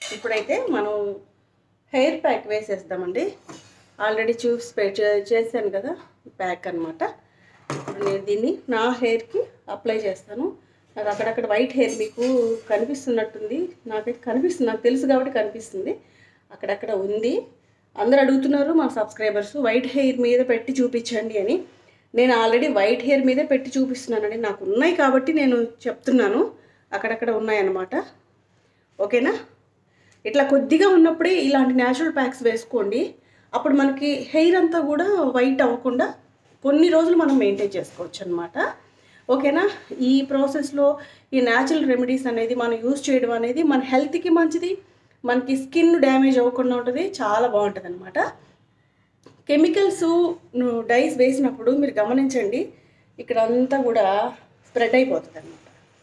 ఇప్పుడైతే మనం hair pack వేసేద్దామండి already చూసి పె- చే- చేశాను కదా ప్యాక్ అనమాట ఇప్పుడు నేను దీన్ని నా హెయిర్కి అప్లై చేస్తాను నాకు అక్కడక్కడ వైట్ హెయిర్ మీకు కనిపిస్తున్నట్టుంది నాకైతే కనిపిస్తుంది నాకు తెలుసు కాబట్టి కనిపిస్తుంది అక్కడక్కడ ఉంది అందరు అడుగుతున్నారు మా సబ్స్క్రైబర్స్ వైట్ హెయిర్ మీద పెట్టి చూపించండి అని నేను ఆల్రెడీ వైట్ హెయిర్ మీదే పెట్టి చూపిస్తున్నానండి నాకు ఉన్నాయి కాబట్టి నేను చెప్తున్నాను అక్కడక్కడ ఉన్నాయన్నమాట ఓకేనా ఇట్లా కొద్దిగా ఉన్నప్పుడే ఇలాంటి న్యాచురల్ ప్యాక్స్ వేసుకోండి అప్పుడు మనకి హెయిర్ అంతా కూడా వైట్ అవ్వకుండా కొన్ని రోజులు మనం మెయింటైన్ చేసుకోవచ్చు అనమాట ఓకేనా ఈ ప్రాసెస్లో ఈ న్యాచురల్ రెమెడీస్ అనేది మనం యూజ్ చేయడం అనేది మన హెల్త్కి మంచిది మనకి స్కిన్ డ్యామేజ్ అవ్వకుండా ఉంటుంది చాలా బాగుంటుంది అనమాట కెమికల్స్ డైస్ వేసినప్పుడు మీరు గమనించండి ఇక్కడ అంతా కూడా స్ప్రెడ్ అయిపోతుంది అనమాట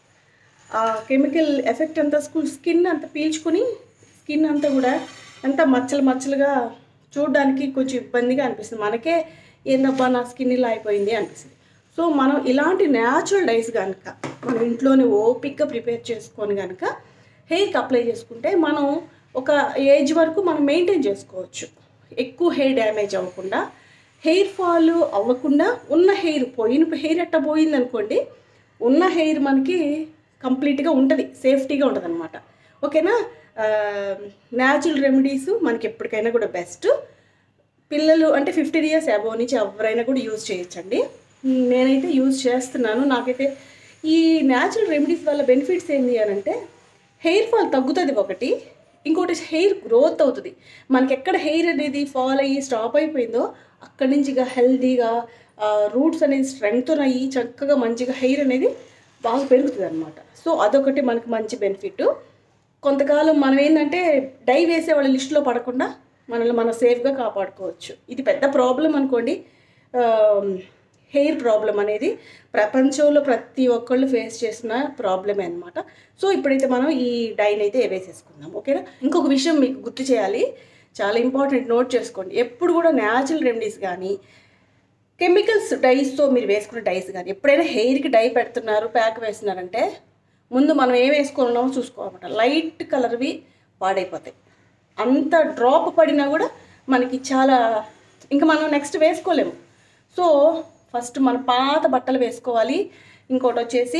ఆ కెమికల్ ఎఫెక్ట్ అంతా స్కూల్ స్కిన్ అంతా పీల్చుకుని స్కిన్ అంతా కూడా అంతా మచ్చలు మచ్చలుగా చూడడానికి కొంచెం ఇబ్బందిగా అనిపిస్తుంది మనకే ఏందబ్బా నా స్కిన్ ఇలా అయిపోయింది అనిపిస్తుంది సో మనం ఇలాంటి న్యాచురల్ డైస్ కనుక మనం ఇంట్లోనే ఓపిక్గా ప్రిపేర్ చేసుకొని కనుక హెయిర్కి అప్లై చేసుకుంటే మనం ఒక ఏజ్ వరకు మనం మెయింటైన్ చేసుకోవచ్చు ఎక్కువ హెయిర్ డ్యామేజ్ అవ్వకుండా హెయిర్ ఫాల్ అవ్వకుండా ఉన్న హెయిర్ పోయిన హెయిర్ ఎట్ట పోయింది అనుకోండి ఉన్న హెయిర్ మనకి కంప్లీట్గా ఉంటుంది సేఫ్టీగా ఉంటుంది అనమాట ఓకేనా న్యాచురల్ రెమెడీస్ మనకి ఎప్పటికైనా కూడా బెస్ట్ పిల్లలు అంటే ఫిఫ్టీన్ ఇయర్స్ అబోవ్ నుంచి ఎవరైనా కూడా యూజ్ చేయొచ్చండి నేనైతే యూజ్ చేస్తున్నాను నాకైతే ఈ న్యాచురల్ రెమెడీస్ వల్ల బెనిఫిట్స్ ఏంటి అని అంటే హెయిర్ ఫాల్ తగ్గుతుంది ఒకటి ఇంకోటి హెయిర్ గ్రోత్ అవుతుంది మనకి ఎక్కడ హెయిర్ అనేది ఫాల్ అయ్యి స్టాప్ అయిపోయిందో అక్కడి నుంచి ఇక హెల్దీగా రూట్స్ అనేది స్ట్రెంగ్త్ అయ్యి చక్కగా మంచిగా హెయిర్ అనేది బాగా పెరుగుతుంది అనమాట సో అదొకటి మనకి మంచి బెనిఫిట్ కొంతకాలం మనం ఏంటంటే డై వేసే వాళ్ళ లిస్టులో పడకుండా మనల్ని మనం సేఫ్గా కాపాడుకోవచ్చు ఇది పెద్ద ప్రాబ్లం అనుకోండి హెయిర్ ప్రాబ్లం అనేది ప్రపంచంలో ప్రతి ఒక్కళ్ళు ఫేస్ చేసిన ప్రాబ్లమే అనమాట సో ఇప్పుడైతే మనం ఈ డైన్ అయితే వేసేసుకుందాం ఓకేనా ఇంకొక విషయం మీకు గుర్తు చేయాలి చాలా ఇంపార్టెంట్ నోట్ చేసుకోండి ఎప్పుడు కూడా న్యాచురల్ రెమెడీస్ కానీ కెమికల్స్ డైస్తో మీరు వేసుకున్న డైస్ కానీ ఎప్పుడైనా హెయిర్కి డై పెడుతున్నారు ప్యాక్ వేస్తున్నారంటే ముందు మనం ఏం వేసుకున్నామో చూసుకోవాలన్నమాట లైట్ కలర్వి పాడైపోతాయి అంత డ్రాప్ పడినా కూడా మనకి చాలా ఇంకా మనం నెక్స్ట్ వేసుకోలేము సో ఫస్ట్ మన పాత బట్టలు వేసుకోవాలి ఇంకోటి వచ్చేసి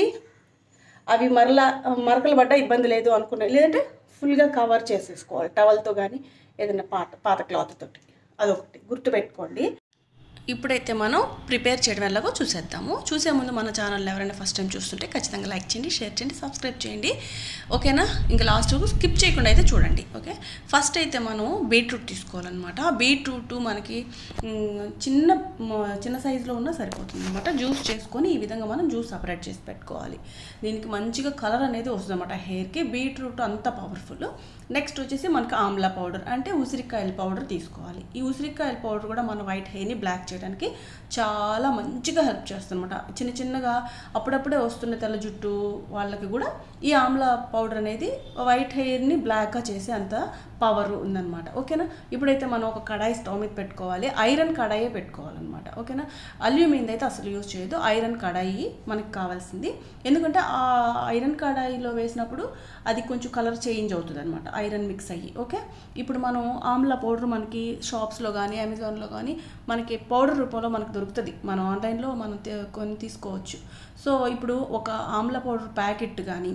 అవి మరలా మరకలు పడ్డా ఇబ్బంది లేదు అనుకున్నాయి లేదంటే ఫుల్గా కవర్ చేసేసుకోవాలి టవల్తో కానీ ఏదైనా పాత పాత క్లాత్ తోటి అదొకటి గుర్తుపెట్టుకోండి ఇప్పుడైతే మనం ప్రిపేర్ చేయడం ఎలాగో చూసేద్దాము చూసే ముందు మన ఛానల్ ఎవరైనా ఫస్ట్ టైం చూస్తుంటే ఖచ్చితంగా లైక్ చేయండి షేర్ చేయండి సబ్స్క్రైబ్ చేయండి ఓకేనా ఇంకా లాస్ట్ స్కిప్ చేయకుండా అయితే చూడండి ఓకే ఫస్ట్ అయితే మనం బీట్రూట్ తీసుకోవాలన్నమాట ఆ బీట్రూట్ మనకి మ్, చిన్న మ- చిన్న సైజులో ఉన్నా సరిపోతుంది అనమాట జ్యూస్ చేసుకొని ఈ విధంగా మనం జ్యూస్ సపరేట్ చేసి పెట్టుకోవాలి దీనికి మంచిగా కలర్ అనేది వస్తుంది అనమాట హెయిర్కి బీట్రూట్ అంత పవర్ఫుల్ నెక్స్ట్ వచ్చేసి మనకి ఆమ్లా పౌడర్ అంటే ఉసిరికాయల పౌడర్ తీసుకోవాలి ఈ ఉసిరికాయల పౌడర్ కూడా మన వైట్ హెయిర్ని బ్లాక్ చేయడానికి చాలా మంచిగా హెల్ప్ చేస్తుందన్నమాట చిన్న చిన్నగా అప్పుడప్పుడే వస్తున్న తెల్ల జుట్టు వాళ్ళకి కూడా ఈ ఆమ్లా పౌడర్ అనేది వైట్ హెయిర్ని బ్లాక్గా చేసే అంత పవర్ ఉందన్నమాట ఓకేనా ఇప్పుడైతే మనం ఒక కడాయి స్టవ్ మీద పెట్టుకోవాలి ఐరన్ కడాయే పెట్టుకోవాలన్నమాట ఓకేనా అల్యూమినియం అయితే అసలు యూజ్ చేయదు ఐరన్ కడాయి మనకి కావాల్సింది ఎందుకంటే ఆ ఐరన్ కడాయిలో వేసినప్పుడు అది కొంచెం కలర్ చేంజ్ అవుతుంది అనమాట ఐరన్ మిక్స్ అయ్యి ఓకే ఇప్పుడు మనం ఆమ్లా పౌడర్ మనకి షాప్స్లో కానీ అమెజాన్లో కానీ మనకి పౌడర్ రూపంలో మనకు దొరుకుతుంది మనం ఆన్లైన్లో మనం తే- కొని తీసుకోవచ్చు సో ఇప్పుడు ఒక ఆమ్లా పౌడర్ ప్యాకెట్ కానీ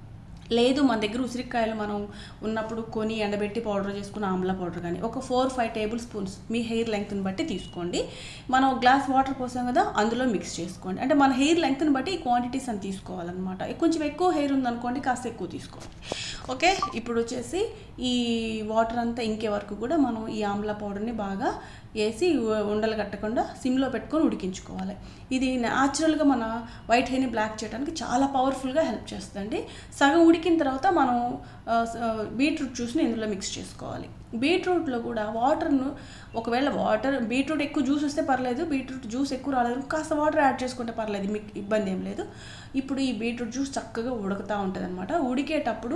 లేదు మన దగ్గర ఉసిరికాయలు మనం ఉన్నప్పుడు కొని ఎండబెట్టి పౌడర్ చేసుకున్న ఆమ్లా పౌడర్ కానీ ఒక ఫోర్ ఫైవ్ టేబుల్ స్పూన్స్ మీ హెయిర్ లెంగ్త్ని బట్టి తీసుకోండి మనం గ్లాస్ వాటర్ పోసాం కదా అందులో మిక్స్ చేసుకోండి అంటే మన హెయిర్ లెంగ్త్ని బట్టి ఈ క్వాంటిటీస్ అని తీసుకోవాలన్నమాట కొంచెం ఎక్కువ హెయిర్ ఉందనుకోండి కాస్త ఎక్కువ తీసుకోండి ఓకే ఇప్పుడు వచ్చేసి ఈ వాటర్ అంతా ఇంకే వరకు కూడా మనం ఈ ఆమ్లా పౌడర్ని బాగా వేసి ఉండలు కట్టకుండా సిమ్లో పెట్టుకొని ఉడికించుకోవాలి ఇది న్యాచురల్గా మన వైట్ హెయిర్ని బ్లాక్ చేయడానికి చాలా పవర్ఫుల్గా హెల్ప్ చేస్తుందండి సగం ఉడికిన తర్వాత మనం ఆ, స- బీట్రూట్ జ్యూస్ని ఇందులో మిక్స్ చేసుకోవాలి బీట్రూట్లో కూడా వాటర్ను ఒకవేళ వాటర్ బీట్రూట్ ఎక్కువ జ్యూస్ వస్తే పర్లేదు బీట్రూట్ జ్యూస్ ఎక్కువ రాలేదు కాస్త వాటర్ యాడ్ చేసుకుంటే పర్లేదు మీకు ఇబ్బంది ఏం లేదు ఇప్పుడు ఈ బీట్రూట్ జ్యూస్ చక్కగా ఉడుకుతూ ఉంటుంది అనమాట ఉడికేటప్పుడు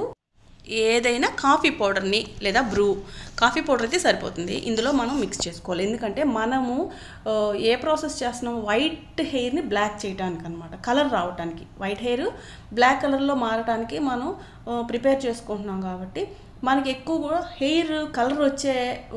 ఏదైనా కాఫీ పౌడర్ని లేదా బ్రూ కాఫీ పౌడర్ అయితే సరిపోతుంది ఇందులో మనం మిక్స్ చేసుకోవాలి ఎందుకంటే మనము ఆ, ఏ ప్రాసెస్ చేస్తున్నాము వైట్ హెయిర్ని బ్లాక్ చేయడానికి అనమాట కలర్ రావడానికి వైట్ హెయిర్ బ్లాక్ కలర్లో మారడానికి మనం ప్రిపేర్ చేసుకుంటున్నాం కాబట్టి మనకి ఎక్కువ కూడా హెయిర్ కలర్ వచ్చే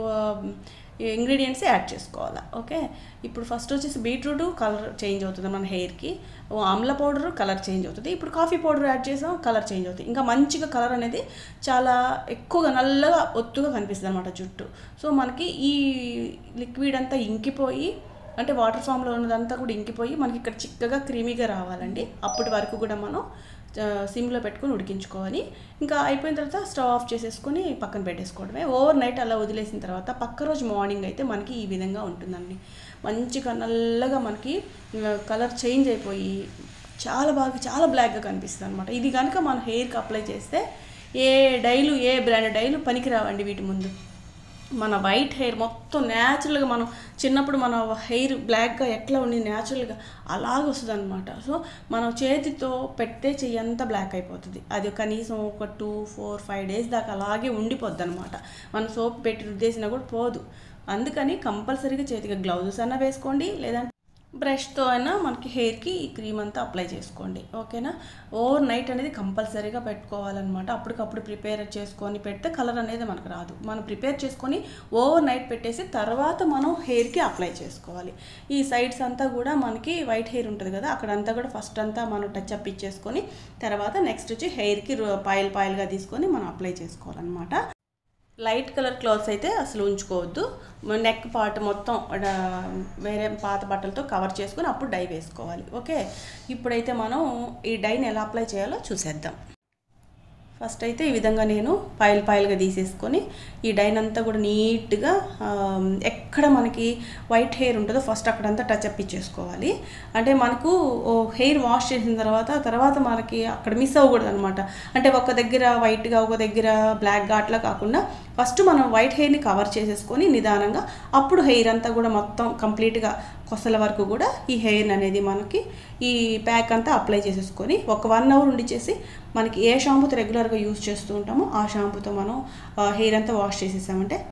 ఇంగ్రీడియంట్స్ యాడ్ చేసుకోవాలి ఓకే ఇప్పుడు ఫస్ట్ వచ్చేసి బీట్రూట్ కలర్ చేంజ్ అవుతుంది మన హెయిర్కి ఆమ్ల పౌడర్ కలర్ చేంజ్ అవుతుంది ఇప్పుడు కాఫీ పౌడర్ యాడ్ చేసాం కలర్ చేంజ్ అవుతుంది ఇంకా మంచిగా కలర్ అనేది చాలా ఎక్కువగా నల్లగా ఒత్తుగా కనిపిస్తుంది అనమాట జుట్టు సో మనకి ఈ లిక్విడ్ అంతా ఇంకిపోయి అంటే వాటర్ ఫామ్లో ఉన్నదంతా కూడా ఇంకిపోయి మనకి ఇక్కడ చిక్కగా క్రీమీగా రావాలండి అప్పటి వరకు కూడా మనం ఆ, సిమ్లో పెట్టుకొని ఉడికించుకోవాలి ఇంకా అయిపోయిన తర్వాత స్టవ్ ఆఫ్ చేసేసుకొని పక్కన పెట్టేసుకోవడమే ఓవర్ నైట్ అలా వదిలేసిన తర్వాత పక్క రోజు మార్నింగ్ అయితే మనకి ఈ విధంగా ఉంటుందండి మంచిగా నల్లగా మనకి కలర్ చేంజ్ అయిపోయి చాలా బాగా చాలా బ్లాక్గా కనిపిస్తుంది అనమాట ఇది కనుక మన హెయిర్కి అప్లై చేస్తే ఏ డైలు ఏ బ్రాండ్ డైలు పనికిరావండి వీటి ముందు మన వైట్ హెయిర్ మొత్తం న్యాచురల్గా మనం చిన్నప్పుడు మన హెయిర్ బ్లాక్గా ఎట్లా ఉండి న్యాచురల్గా అలాగ వస్తుంది అనమాట సో మనం చేతితో పెడితే చెయ్యంతా బ్లాక్ అయిపోతుంది అది కనీసం ఒక టూ ఫోర్ ఫైవ్ డేస్ దాకా అలాగే ఉండిపోద్ది అనమాట మనం సోప్ పెట్టి రుద్దేసినా కూడా పోదు అందుకని కంపల్సరీగా చేతికి గ్లౌజెస్ అన్నా వేసుకోండి లేదంటే బ్రష్తో అయినా మనకి హెయిర్కి ఈ క్రీమ్ అంతా అప్లై చేసుకోండి ఓకేనా ఓవర్ నైట్ అనేది కంపల్సరీగా పెట్టుకోవాలన్నమాట అప్పటికప్పుడు ప్రిపేర్ చేసుకొని పెడితే కలర్ అనేది మనకు రాదు మనం ప్రిపేర్ చేసుకొని ఓవర్ నైట్ పెట్టేసి తర్వాత మనం హెయిర్కి అప్లై చేసుకోవాలి ఈ సైడ్స్ అంతా కూడా మనకి వైట్ హెయిర్ ఉంటుంది కదా అక్కడంతా కూడా ఫస్ట్ అంతా మనం టచ్ అప్ ఇచ్చేసుకొని తర్వాత నెక్స్ట్ వచ్చి హెయిర్కి పాయిల్ పాయిల్గా తీసుకొని మనం అప్లై చేసుకోవాలన్నమాట లైట్ కలర్ క్లాత్స్ అయితే అసలు ఉంచుకోవద్దు నెక్ పార్ట్ మొత్తం ఆ, వేరే పాత బట్టలతో కవర్ చేసుకొని అప్పుడు డై వేసుకోవాలి ఓకే ఇప్పుడైతే మనం ఈ డైని ఎలా అప్లై చేయాలో చూసేద్దాం ఫస్ట్ అయితే ఈ విధంగా నేను పాయిల్ పాయిల్గా తీసేసుకొని ఈ డైన్ అంతా కూడా నీట్గా ఆ, ఎక్కడ మనకి వైట్ హెయిర్ ఉంటుందో ఫస్ట్ అక్కడంతా టచ్ అప్ ఇచ్చేసుకోవాలి అంటే మనకు ఓ హెయిర్ వాష్ చేసిన తర్వాత తర్వాత మనకి అక్కడ మిస్ అవ్వకూడదు అనమాట అంటే ఒక దగ్గర వైట్గా ఒక దగ్గర బ్లాక్గా అట్లా కాకుండా ఫస్ట్ మనం వైట్ హెయిర్ని కవర్ చేసేసుకొని నిదానంగా అప్పుడు హెయిర్ అంతా కూడా మొత్తం కంప్లీట్గా కొసల వరకు కూడా ఈ హెయిర్ అనేది మనకి ఈ ప్యాక్ అంతా అప్లై చేసేసుకొని ఒక వన్ అవర్ ఉండిచేసి మనకి ఏ షాంపూతో రెగ్యులర్గా యూజ్ చేస్తూ ఉంటామో ఆ షాంపూతో మనం హెయిర్ అంతా వాష్ చేసేసామంటే